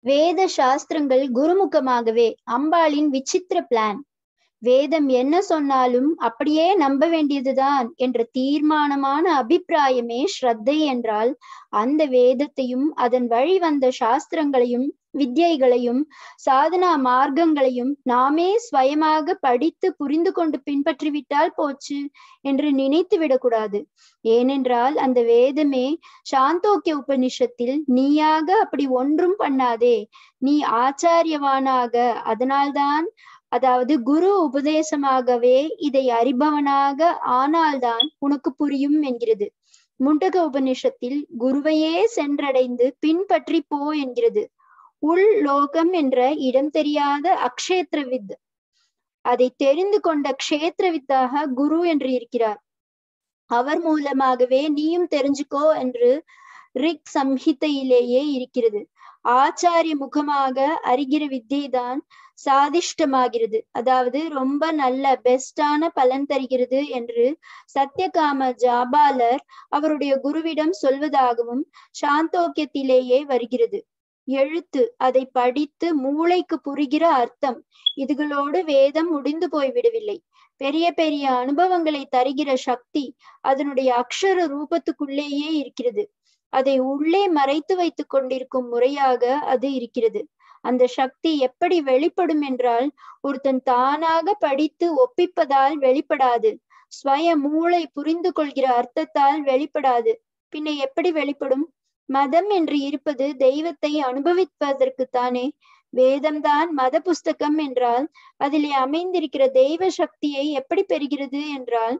வேத சாஸ்திரங்கள் குருமுகமாகவே அம்பாளின் விசித்திர பிளான் வேதம் என்ன சொன்னாலும் அப்படியே நம்ப வேண்டியதுதான் என்ற தீர்மானமான அபிப்பிராயமே ஸ்ரத்தை என்றால் அந்த வேதத்தையும் அதன் வழி வந்த சாஸ்திரங்களையும் வித்யைகளையும் சாதனா மார்க்கங்களையும் நாமே ஸ்வயமாக படித்து புரிந்து கொண்டு பின்பற்றிவிட்டால் போச்சு என்று நினைத்து விடக்கூடாது ஏனென்றால் அந்த வேதமே சாந்தோக்கிய உபனிஷத்தில் நீயாக அப்படி ஒன்றும் பண்ணாதே நீ ஆச்சாரியவானாக அதனால்தான் அதாவது குரு உபதேசமாகவே இதை அறிபவனாக ஆனால்தான் உனக்கு புரியும் என்கிறது முண்டக உபனிஷத்தில் குருவையே சென்றடைந்து பின்பற்றி போ என்கிறது உள் லோகம் என்ற இடம் தெரியாத அக்ஷேத்திரவித் அதை தெரிந்து கொண்ட க்ஷேத்திரவித்தாக குரு என்று இருக்கிறார் அவர் மூலமாகவே நீயும் தெரிஞ்சுக்கோ என்று ரிக் சம்ஹிதையிலேயே இருக்கிறது ஆச்சாரிய முகமாக அறிகிற வித்தை தான் சாதிஷ்டமாகிறது அதாவது ரொம்ப நல்ல பெஸ்டான பலன் தருகிறது என்று சத்தியகாம ஜாபாலர் அவருடைய குருவிடம் சொல்வதாகவும் சாந்தோக்கியத்திலேயே வருகிறது எழுத்து அதை படித்து மூளைக்கு புரிகிற அர்த்தம் இதுகளோடு வேதம் முடிந்து போய்விடவில்லை பெரிய பெரிய அனுபவங்களை தருகிற சக்தி அதனுடைய அக்ஷர ரூபத்துக்குள்ளேயே இருக்கிறது அதை உள்ளே மறைத்து வைத்துக் கொண்டிருக்கும் முறையாக அது இருக்கிறது அந்த சக்தி எப்படி வெளிப்படும் என்றால் ஒருத்தன் தானாக படித்து ஒப்பிப்பதால் வெளிப்படாது ஸ்வய மூளை புரிந்து கொள்கிற அர்த்தத்தால் வெளிப்படாது பின்ன எப்படி வெளிப்படும் மதம் என்று இருப்பது தெய்வத்தை அனுபவிப்பதற்குத்தானே வேதம்தான் மத புஸ்தகம் என்றால் அதிலே அமைந்திருக்கிற தெய்வ சக்தியை எப்படி பெறுகிறது என்றால்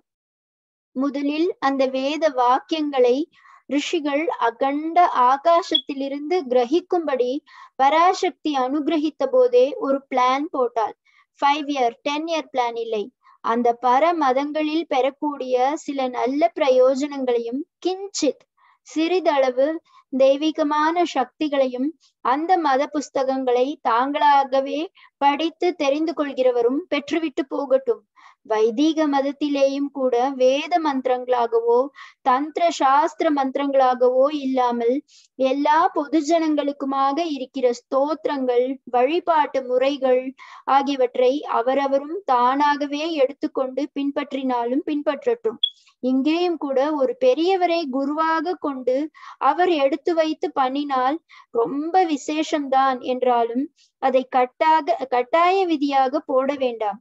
முதலில் அந்த வேத வாக்கியங்களை ரிஷிகள் அகண்ட ஆகாசத்திலிருந்து கிரகிக்கும்படி பராசக்தி அனுகிரகித்த போதே ஒரு பிளான் போட்டாள் five year ten year plan இல்லை அந்த பர மதங்களில் பெறக்கூடிய சில நல்ல பிரயோஜனங்களையும் கிஞ்சித் சிறிதளவு தெய்வீகமான சக்திகளையும் அந்த மத புஸ்தகங்களை தாங்களாகவே படித்து தெரிந்து கொள்கிறவரும் பெற்றுவிட்டு போகட்டும் வைதீக மதத்திலேயும் கூட வேத மந்திரங்களாகவோ தந்திர சாஸ்திர மந்திரங்களாகவோ இல்லாமல் எல்லா பொதுஜனங்களுக்குமாக இருக்கிற ஸ்தோத்திரங்கள் வழிபாட்டு முறைகள் ஆகியவற்றை அவரவரும் தானாகவே எடுத்துக்கொண்டு பின்பற்றினாலும் பின்பற்றட்டும் இங்கேயும் கூட ஒரு பெரியவரை குருவாக கொண்டு அவர் எடுத்து வைத்து பண்ணினால் ரொம்ப விசேஷம்தான் என்றாலும் அதை கட்டாக கட்டாய விதியாக போட வேண்டாம்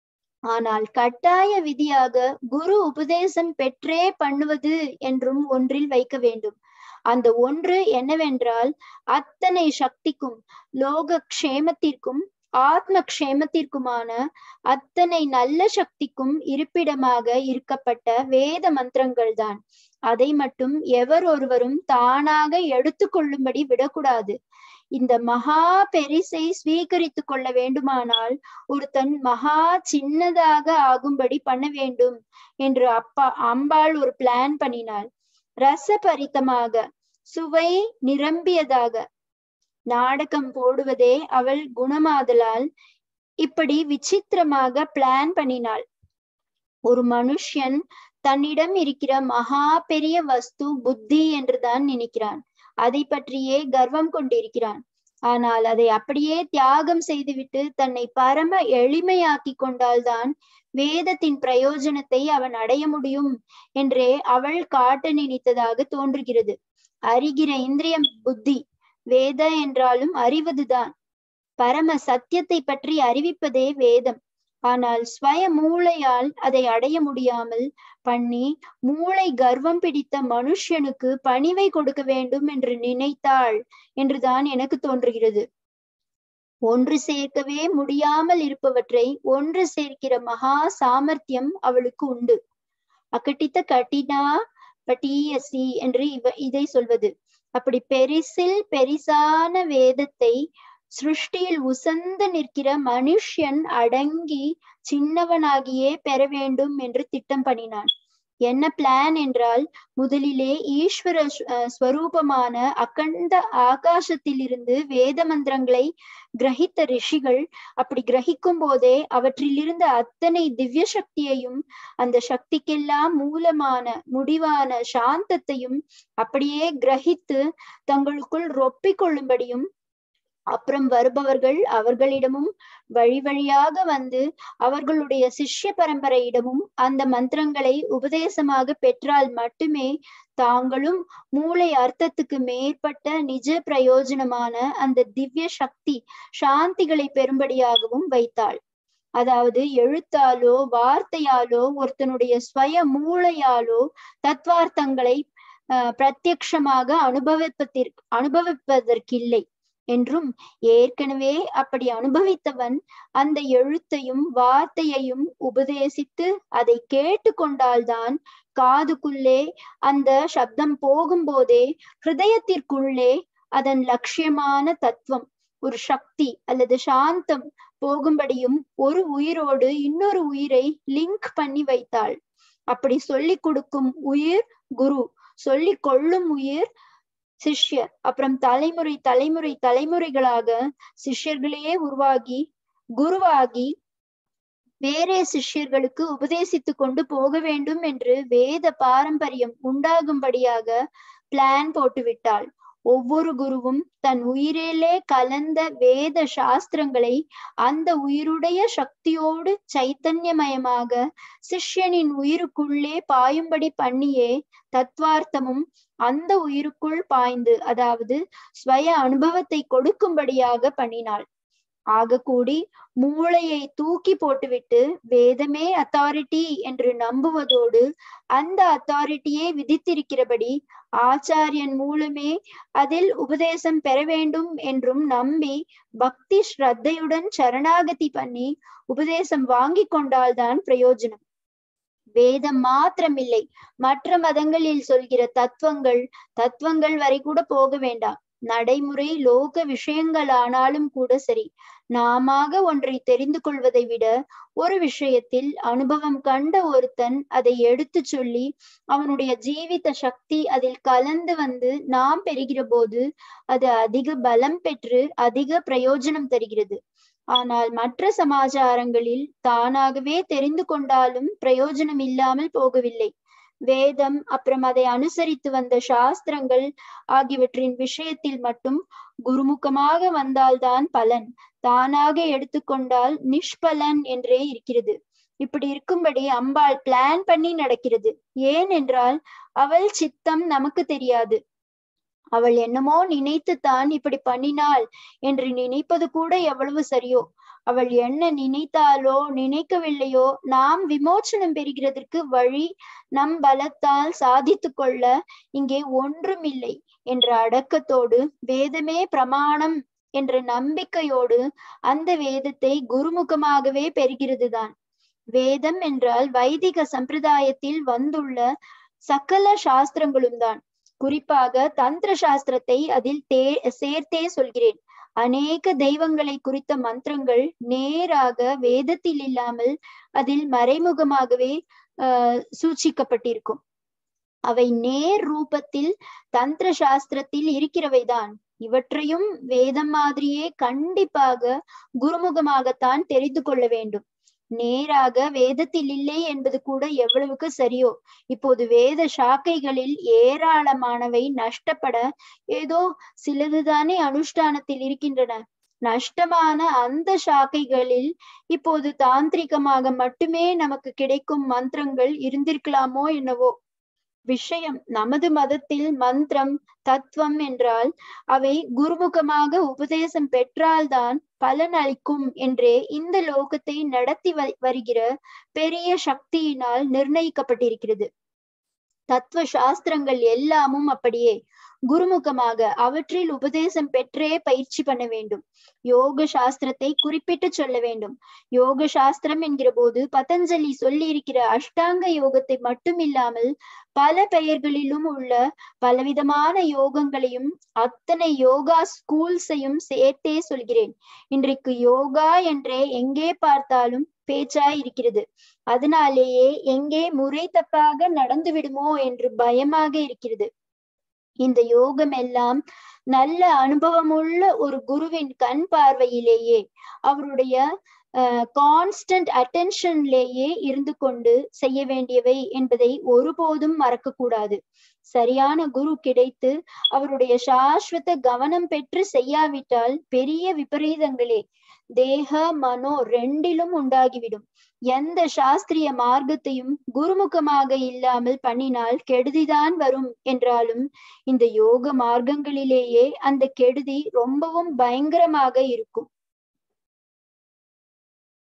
ஆனால் கட்டாய விதியாக குரு உபதேசம் பெற்றே பண்ணுவது என்றும் ஒன்றில் வைக்க வேண்டும் அந்த ஒன்று என்னவென்றால் அத்தனை சக்திக்கும் லோக க்ஷேமத்திற்கும் ஆத்ம க்ஷேமத்திற்குமான அத்தனை நல்ல சக்திக்கும் இருப்பிடமாக இருக்கப்பட்ட வேத மந்திரங்கள் தான் அதை மட்டும் எவர் ஒருவரும் தானாக எடுத்துக்கொள்ளும்படி விடக்கூடாது இந்த மகா பெரிசை ஸ்வீகரித்து கொள்ள வேண்டுமானால் ஒருத்தன் மகா சின்னதாக ஆகும்படி பண்ண வேண்டும் என்று அப்பா அம்பாள் ஒரு பிளான் பண்ணினாள் ரசபரித்தமாக சுவை நிரம்பியதாக நாடகம் போடுவதே அவள் குணமாதலால் இப்படி விசித்திரமாக பிளான் பண்ணினாள் ஒரு மனுஷன் தன்னிடம் இருக்கிற மகா பெரிய வஸ்து புத்தி என்றுதான் நினைக்கிறான் அதை பற்றியே கர்வம் கொண்டிருக்கிறான் ஆனால் அதை அப்படியே தியாகம் செய்துவிட்டு தன்னை பரம எளிமையாக்கி கொண்டால்தான் வேதத்தின் பிரயோஜனத்தை அவன் அடைய முடியும் என்றே அவள் காட்ட நினைத்ததாக தோன்றுகிறது அறிகிற இந்திரியம் புத்தி வேத என்றாலும் அறிவதுதான் பரம சத்தியத்தை பற்றி அறிவிப்பதே வேதம் ஆனால் ஸ்வய மூளையால் அதை அடைய முடியாமல் பண்ணி மூளை கர்வம் பிடித்த மனுஷனுக்கு பணிவை கொடுக்க வேண்டும் என்று நினைத்தாள் என்றுதான் எனக்கு தோன்றுகிறது ஒன்று சேர்க்கவே முடியாமல் இருப்பவற்றை ஒன்று சேர்க்கிற மகா சாமர்த்தியம் அவளுக்கு உண்டு அக்கட்டித்த கட்டினா பட்டியசி என்று இவ இதை சொல்வது அப்படி பெரிசில் பெரிசான வேதத்தை சிருஷ்டியில் உசந்து நிற்கிற மனுஷன் அடங்கி சின்னவனாகியே பெற வேண்டும் என்று திட்டம் பண்ணினான் என்ன பிளான் என்றால் முதலிலே ஈஸ்வர ஸ்வரூபமான அகண்ட ஆகாசத்திலிருந்து வேத மந்திரங்களை கிரகித்த ரிஷிகள் அப்படி கிரகிக்கும் போதே அவற்றிலிருந்த அத்தனை திவ்ய சக்தியையும் அந்த சக்திக்கெல்லாம் மூலமான முடிவான சாந்தத்தையும் அப்படியே கிரகித்து தங்களுக்குள் ரொப்பிக் கொள்ளும்படியும் அப்புறம் வருபவர்கள் அவர்களிடமும் வழி வழியாக வந்து அவர்களுடைய சிஷ்ய பரம்பரையிடமும் அந்த மந்திரங்களை உபதேசமாக பெற்றால் மட்டுமே தாங்களும் மூளை அர்த்தத்துக்கு மேற்பட்ட நிஜ பிரயோஜனமான அந்த திவ்ய சக்தி சாந்திகளை பெறும்படியாகவும் வைத்தாள் அதாவது எழுத்தாலோ வார்த்தையாலோ ஒருத்தனுடைய ஸ்வய மூளையாலோ தத்வார்த்தங்களை அஹ் பிரத்யக்ஷமாக அனுபவிப்பதற்கு அனுபவிப்பதற்கில்லை என்றும் ஏற்கனவே அப்படி அனுபவித்தவன் அந்த எழுத்தையும் வார்த்தையையும் உபதேசித்து அதை கேட்டு கொண்டால்தான் காதுக்குள்ளே அந்த சப்தம் போகும்போதே ஹிருதயத்திற்குள்ளே அதன் லட்சியமான தத்துவம் ஒரு சக்தி அல்லது சாந்தம் போகும்படியும் ஒரு உயிரோடு இன்னொரு உயிரை லிங்க் பண்ணி வைத்தாள் அப்படி சொல்லிக் கொடுக்கும் உயிர் குரு சொல்லிக் கொள்ளும் உயிர் சிஷ்யர் அப்புறம் தலைமுறை தலைமுறை தலைமுறைகளாக சிஷ்யர்களையே உருவாகி குருவாகி வேறே சிஷ்யர்களுக்கு உபதேசித்து கொண்டு போக வேண்டும் என்று வேத பாரம்பரியம் உண்டாகும்படியாக பிளான் போட்டுவிட்டாள் ஒவ்வொரு குருவும் தன் உயிரிலே கலந்த வேத சாஸ்திரங்களை அந்த உயிருடைய சக்தியோடு சைத்தன்யமயமாக சிஷ்யனின் உயிருக்குள்ளே பாயும்படி பண்ணியே தத்வார்த்தமும் அந்த உயிருக்குள் பாய்ந்து அதாவது ஸ்வய அனுபவத்தை கொடுக்கும்படியாக பண்ணினாள் ஆக கூடி மூளையை தூக்கி போட்டுவிட்டு வேதமே அத்தாரிட்டி என்று நம்புவதோடு அந்த அத்தாரிட்டியே விதித்திருக்கிறபடி ஆச்சாரியன் மூலமே அதில் உபதேசம் பெற வேண்டும் என்றும் நம்பி பக்தி ஸ்ரத்தையுடன் சரணாகதி பண்ணி உபதேசம் வாங்கி கொண்டால்தான் பிரயோஜனம் வேதம் மாத்திரமில்லை மற்ற மதங்களில் சொல்கிற தத்துவங்கள் தத்துவங்கள் வரை கூட போக வேண்டாம் நடைமுறை லோக விஷயங்கள் ஆனாலும் கூட சரி நாமாக ஒன்றை தெரிந்து கொள்வதை விட ஒரு விஷயத்தில் அனுபவம் கண்ட ஒருத்தன் அதை எடுத்து சொல்லி அவனுடைய ஜீவித சக்தி அதில் கலந்து வந்து நாம் பெறுகிற போது அது அதிக பலம் பெற்று அதிக பிரயோஜனம் தருகிறது ஆனால் மற்ற சமாச்சாரங்களில் தானாகவே தெரிந்து கொண்டாலும் பிரயோஜனம் இல்லாமல் போகவில்லை வேதம் அப்புறம் அதை அனுசரித்து வந்த சாஸ்திரங்கள் ஆகியவற்றின் விஷயத்தில் மட்டும் குருமுகமாக வந்தால்தான் பலன் தானாக எடுத்துக்கொண்டால் நிஷ்பலன் என்றே இருக்கிறது இப்படி இருக்கும்படி அம்பாள் பிளான் பண்ணி நடக்கிறது ஏன் என்றால் அவள் சித்தம் நமக்கு தெரியாது அவள் என்னமோ நினைத்துத்தான் இப்படி பண்ணினாள் என்று நினைப்பது கூட எவ்வளவு சரியோ அவள் என்ன நினைத்தாலோ நினைக்கவில்லையோ நாம் விமோச்சனம் பெறுகிறதற்கு வழி நம் பலத்தால் சாதித்து கொள்ள இங்கே ஒன்றுமில்லை என்ற அடக்கத்தோடு வேதமே பிரமாணம் என்ற நம்பிக்கையோடு அந்த வேதத்தை குருமுகமாகவே பெறுகிறதுதான் வேதம் என்றால் வைதிக சம்பிரதாயத்தில் வந்துள்ள சகல சாஸ்திரங்களும் தான் குறிப்பாக தந்திர சாஸ்திரத்தை அதில் தே சேர்த்தே சொல்கிறேன் அநேக தெய்வங்களை குறித்த மந்திரங்கள் நேராக வேதத்தில் இல்லாமல் அதில் மறைமுகமாகவே ஆஹ் சூச்சிக்கப்பட்டிருக்கும் அவை நேர் ரூபத்தில் தந்திர சாஸ்திரத்தில் இருக்கிறவைதான் இவற்றையும் வேதம் மாதிரியே கண்டிப்பாக குருமுகமாகத்தான் தெரிந்து கொள்ள வேண்டும் நேராக வேதத்தில் இல்லை என்பது கூட எவ்வளவுக்கு சரியோ இப்போது வேத சாக்கைகளில் ஏராளமானவை நஷ்டப்பட ஏதோ சிலதுதானே அனுஷ்டானத்தில் இருக்கின்றன நஷ்டமான அந்த சாக்கைகளில் இப்போது தாந்திரிகமாக மட்டுமே நமக்கு கிடைக்கும் மந்திரங்கள் இருந்திருக்கலாமோ என்னவோ விஷயம் நமது மதத்தில் மந்திரம் தத்துவம் என்றால் அவை குருமுகமாக உபதேசம் பெற்றால்தான் பலன் அளிக்கும் என்றே இந்த லோகத்தை நடத்தி வருகிற பெரிய சக்தியினால் நிர்ணயிக்கப்பட்டிருக்கிறது தத்துவ சாஸ்திரங்கள் எல்லாமும் அப்படியே குருமுகமாக அவற்றில் உபதேசம் பெற்றே பயிற்சி பண்ண வேண்டும் யோக சாஸ்திரத்தை குறிப்பிட்டு சொல்ல வேண்டும் யோக சாஸ்திரம் என்கிற போது பதஞ்சலி சொல்லி இருக்கிற அஷ்டாங்க யோகத்தை மட்டும் இல்லாமல் பல பெயர்களிலும் உள்ள பலவிதமான யோகங்களையும் அத்தனை யோகா ஸ்கூல்ஸையும் சேர்த்தே சொல்கிறேன் இன்றைக்கு யோகா என்றே எங்கே பார்த்தாலும் பேச்சாய் இருக்கிறது அதனாலேயே எங்கே முறை தப்பாக நடந்து விடுமோ என்று பயமாக இருக்கிறது இந்த யோகம் எல்லாம் நல்ல அனுபவமுள்ள ஒரு குருவின் கண் பார்வையிலேயே அவருடைய கான்ஸ்டன்ட் அட்டென்ஷன்லேயே இருந்து கொண்டு செய்ய வேண்டியவை என்பதை ஒருபோதும் மறக்க கூடாது சரியான குரு கிடைத்து அவருடைய சாஸ்வத கவனம் பெற்று செய்யாவிட்டால் பெரிய விபரீதங்களே தேக மனோ ரெண்டிலும் உண்டாகிவிடும் எந்த சாஸ்திரிய மார்க்கத்தையும் குருமுகமாக இல்லாமல் பண்ணினால் கெடுதிதான் வரும் என்றாலும் இந்த யோக மார்க்கங்களிலேயே அந்த கெடுதி ரொம்பவும் பயங்கரமாக இருக்கும்